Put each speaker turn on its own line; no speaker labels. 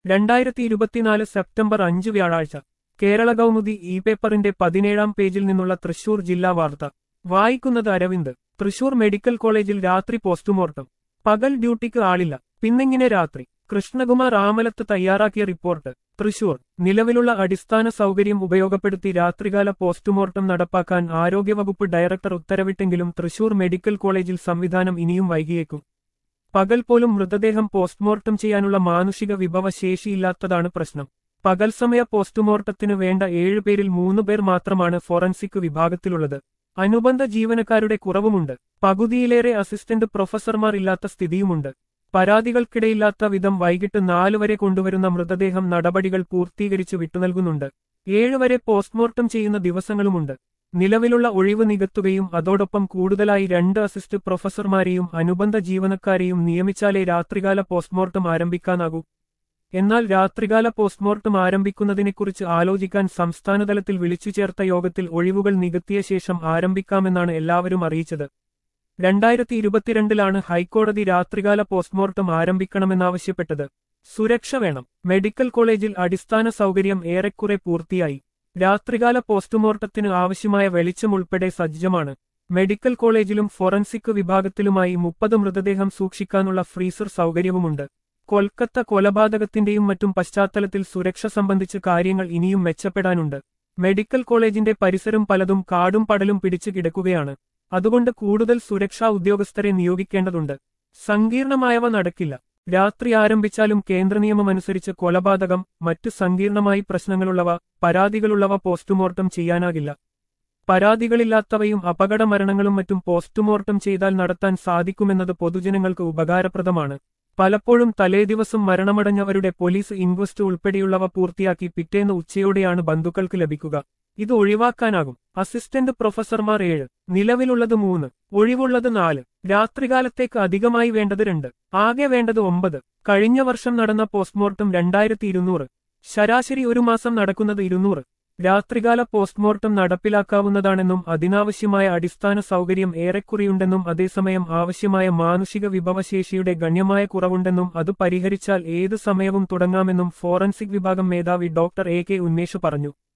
രണ്ടായിരത്തി ഇരുപത്തിനാല് സെപ്റ്റംബർ അഞ്ച് വ്യാഴാഴ്ച കേരള കൗമുദി ഇ പേപ്പറിന്റെ പതിനേഴാം പേജിൽ നിന്നുള്ള തൃശൂർ ജില്ലാ വാർത്ത വായിക്കുന്നത് അരവിന്ദ് തൃശൂർ മെഡിക്കൽ കോളേജിൽ രാത്രി പോസ്റ്റ്മോർട്ടം പകൽ ഡ്യൂട്ടിക്ക് ആളില്ല പിന്നെങ്ങനെ രാത്രി കൃഷ്ണകുമാർ ആമലത്ത് തയ്യാറാക്കിയ റിപ്പോർട്ട് തൃശൂർ നിലവിലുള്ള അടിസ്ഥാന സൗകര്യം ഉപയോഗപ്പെടുത്തി രാത്രികാല പോസ്റ്റ്മോർട്ടം നടപ്പാക്കാൻ ആരോഗ്യവകുപ്പ് ഡയറക്ടർ ഉത്തരവിട്ടെങ്കിലും തൃശൂർ മെഡിക്കൽ കോളേജിൽ സംവിധാനം ഇനിയും വൈകിയേക്കും പകൽ പോലും മൃതദേഹം പോസ്റ്റ്മോർട്ടം ചെയ്യാനുള്ള മാനുഷിക വിഭവശേഷിയില്ലാത്തതാണ് പ്രശ്നം പകൽ സമയ പോസ്റ്റ്മോർട്ടത്തിന് വേണ്ട ഏഴുപേരിൽ മൂന്ന് പേർ മാത്രമാണ് ഫോറൻസിക് വിഭാഗത്തിലുള്ളത് അനുബന്ധ ജീവനക്കാരുടെ കുറവുമുണ്ട് പകുതിയിലേറെ അസിസ്റ്റന്റ് പ്രൊഫസർമാർ ഇല്ലാത്ത സ്ഥിതിയുമുണ്ട് പരാതികൾക്കിടയില്ലാത്ത വിധം വൈകിട്ട് നാലു വരെ കൊണ്ടുവരുന്ന മൃതദേഹം നടപടികൾ പൂർത്തീകരിച്ചു വിട്ടുനൽകുന്നുണ്ട് ഏഴുവരെ പോസ്റ്റ്മോർട്ടം ചെയ്യുന്ന ദിവസങ്ങളുമുണ്ട് നിലവിലുള്ള ഒഴിവ് നികത്തുകയും അതോടൊപ്പം കൂടുതലായി രണ്ട് അസിസ്റ്റ് പ്രൊഫസർമാരെയും അനുബന്ധ ജീവനക്കാരെയും നിയമിച്ചാലേ രാത്രികാല പോസ്റ്റ്മോർട്ടം ആരംഭിക്കാനാകൂ എന്നാൽ രാത്രികാല പോസ്റ്റ്മോർട്ടം ആരംഭിക്കുന്നതിനെക്കുറിച്ച് ആലോചിക്കാൻ സംസ്ഥാനതലത്തിൽ വിളിച്ചു ചേർത്ത യോഗത്തിൽ ഒഴിവുകൾ നികത്തിയ ശേഷം ആരംഭിക്കാമെന്നാണ് എല്ലാവരും അറിയിച്ചത് രണ്ടായിരത്തി ഇരുപത്തിരണ്ടിലാണ് ഹൈക്കോടതി രാത്രികാല പോസ്റ്റ്മോർട്ടം ആരംഭിക്കണമെന്നാവശ്യപ്പെട്ടത് സുരക്ഷ വേണം മെഡിക്കൽ കോളേജിൽ അടിസ്ഥാന സൗകര്യം ഏറെക്കുറെ പൂർത്തിയായി രാത്രികാല പോസ്റ്റ്മോർട്ടത്തിന് ആവശ്യമായ വെളിച്ചം ഉൾപ്പെടെ സജ്ജമാണ് മെഡിക്കൽ കോളേജിലും ഫോറൻസിക് വിഭാഗത്തിലുമായി മുപ്പത് മൃതദേഹം സൂക്ഷിക്കാനുള്ള ഫ്രീസർ സൗകര്യവുമുണ്ട് കൊൽക്കത്ത കൊലപാതകത്തിന്റെയും മറ്റും പശ്ചാത്തലത്തിൽ സുരക്ഷ സംബന്ധിച്ച് കാര്യങ്ങൾ ഇനിയും മെച്ചപ്പെടാനുണ്ട് മെഡിക്കൽ കോളേജിന്റെ പരിസരം പലതും കാടും പടലും പിടിച്ചു കിടക്കുകയാണ് അതുകൊണ്ട് കൂടുതൽ സുരക്ഷാ ഉദ്യോഗസ്ഥരെ നിയോഗിക്കേണ്ടതുണ്ട് സങ്കീർണമായവ നടക്കില്ല രാത്രി ആരംഭിച്ചാലും കേന്ദ്ര നിയമമനുസരിച്ച് കൊലപാതകം മറ്റ് സങ്കീർണമായി പ്രശ്നങ്ങളുള്ളവ പരാതികളുള്ളവ പോസ്റ്റ്മോർട്ടം ചെയ്യാനാകില്ല പരാതികളില്ലാത്തവയും അപകട മരണങ്ങളും മറ്റും പോസ്റ്റ്മോർട്ടം ചെയ്താൽ നടത്താൻ സാധിക്കുമെന്നത് പൊതുജനങ്ങൾക്ക് ഉപകാരപ്രദമാണ് പലപ്പോഴും തലേദിവസം മരണമടഞ്ഞവരുടെ പോലീസ് ഇൻക്വസ്റ്റ് ഉൾപ്പെടെയുള്ളവ പൂർത്തിയാക്കി പിറ്റേന്ന് ഉച്ചയോടെയാണ് ബന്ധുക്കൾക്ക് ലഭിക്കുക ഇത് ഒഴിവാക്കാനാകും അസിസ്റ്റന്റ് പ്രൊഫസർമാർ ഏഴ് നിലവിലുള്ളത് മൂന്ന് ഒഴിവുള്ളത് നാല് രാത്രികാലത്തേക്ക് അധികമായി വേണ്ടത് രണ്ട് ആകെ വേണ്ടത് ഒമ്പത് കഴിഞ്ഞ വർഷം നടന്ന പോസ്റ്റ്മോർട്ടം രണ്ടായിരത്തി ഇരുന്നൂറ് ശരാശരി ഒരു മാസം നടക്കുന്നത് ഇരുന്നൂറ് രാത്രികാല പോസ്റ്റ്മോർട്ടം നടപ്പിലാക്കാവുന്നതാണെന്നും അതിനാവശ്യമായ അടിസ്ഥാന സൗകര്യം ഏറെക്കുറിയുണ്ടെന്നും അതേസമയം ആവശ്യമായ മാനുഷിക വിഭവശേഷിയുടെ ഗണ്യമായ കുറവുണ്ടെന്നും അത് പരിഹരിച്ചാൽ ഏത് സമയവും തുടങ്ങാമെന്നും ഫോറൻസിക് വിഭാഗം മേധാവി ഡോക്ടർ എ കെ ഉന്മേഷ് പറഞ്ഞു